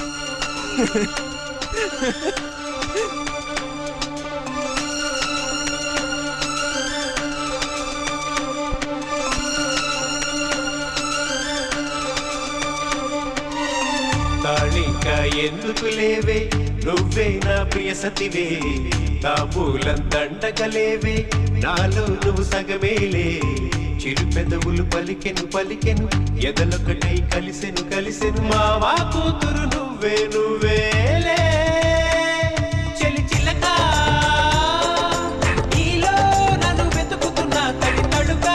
తాళిక ఎందుకు లేవే నువ్వే నా ప్రియ సతివే తాంబూలం దండగలేవే నాలో నువ్వు సగమేలే చిరు పెదవులు పలికెను పలికెను ఎదలొకటై కలిసెను కలిసెను మావా కూతురు నువ్వే నువ్వేలే చెలి చిలక నీలో నన్ను వెతుకుతున్నా తడి తడుగా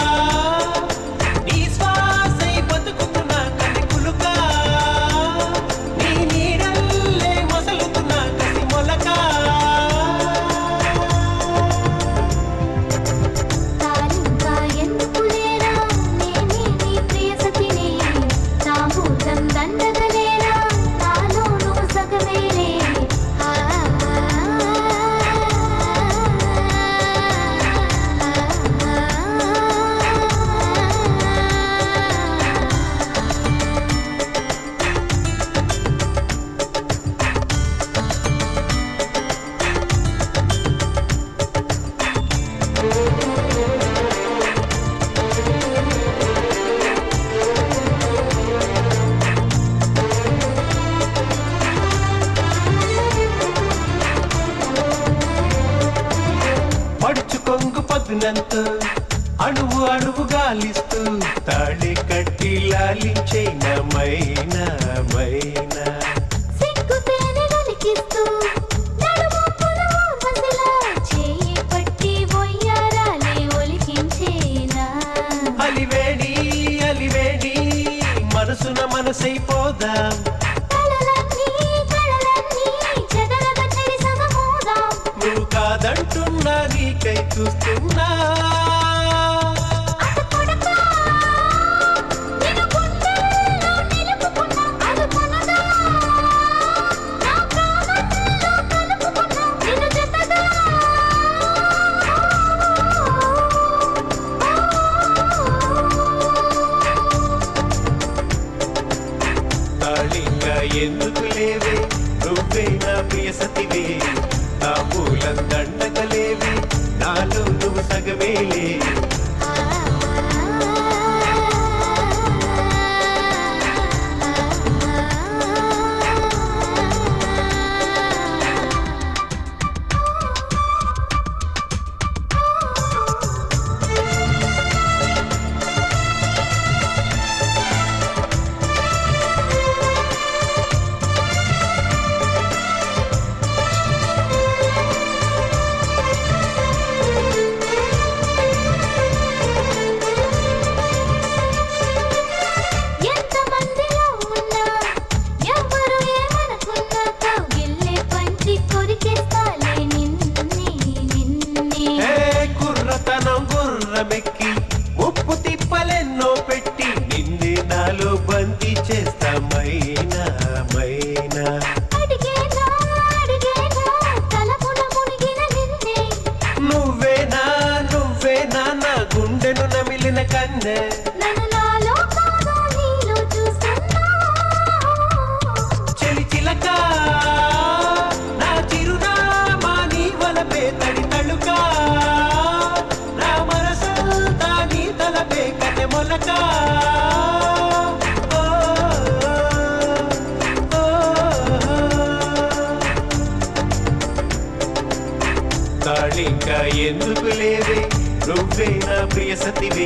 నీ శ్వాసై బతుకుతున్నా కది కులుగా నీ నీడల్లే మొసలుతున్నా కసి మొలకా తాలింకా ఎందుకు లేరా నేనే నీ ప్రియ సఖిని తాంబూలం దండగలేరా నాలో నువ్వు సగమేలే ఆ పడుచు కొంగు పదునంత అణువు అణువు గాలిస్తూ తాళి కట్టి లాలించే మైనా మైనా సిగ్గు తేనె గలికిస్తూ నడుము పులువు మసిలా చేయి పట్టి ఒయ్యారాలే ఒలికించేనా అలివేడి అలివేడి మనసున మనసైపోదాం కలలన్నీ కలలన్నీ చెదరగ చెరి సమమోదాం నువ్వు కాదంటున్నా నీకై చూస్తున్నా అత కొడకా నిన్ను గుండెల్లో నిలుపుకున్నా అనుకున్నదా నా ప్రాణంలో కలుపుకున్నా నిన్ను జతగా తాళిక ఎందుకు లేవే నువ్వే నా ప్రియ సతివే తాంబూలం దండగలేవే నాలో నువ్వు సగమేలే ఎంతమందిలో ఉన్నా ఎవరు ఏమనుకున్నా కౌగిల్లే పంచి కొరికేస్తాలే నిన్నే నిన్నే ఏ కుర్రతనం గుర్రమెక్కి ఉప్పు తిప్పలెన్నో పెట్టి నిన్నే నాలో బందీ చేస్తా మైనా మైనా అడిగేనా అడిగేనా తలపున మునిగిన నిన్నే నువ్వేనా నువ్వేనా నా గుండెను నమిలిన కన్నె నన్ను నాలో కాదు నీలో చూస్తున్నా చెలి చిలక నా చిరునామా నీ వలపే తడి తళుక నా మనసంతా నీ తలపే కన్నె మొలక ఓ, ఓ, తాళిక ఎందుకు లేవే నువ్వే నా ప్రియ సతివే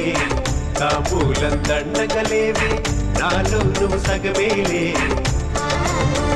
తాంబూలం దండగలేవే నాలో నువ్వు సగమేలే ఆ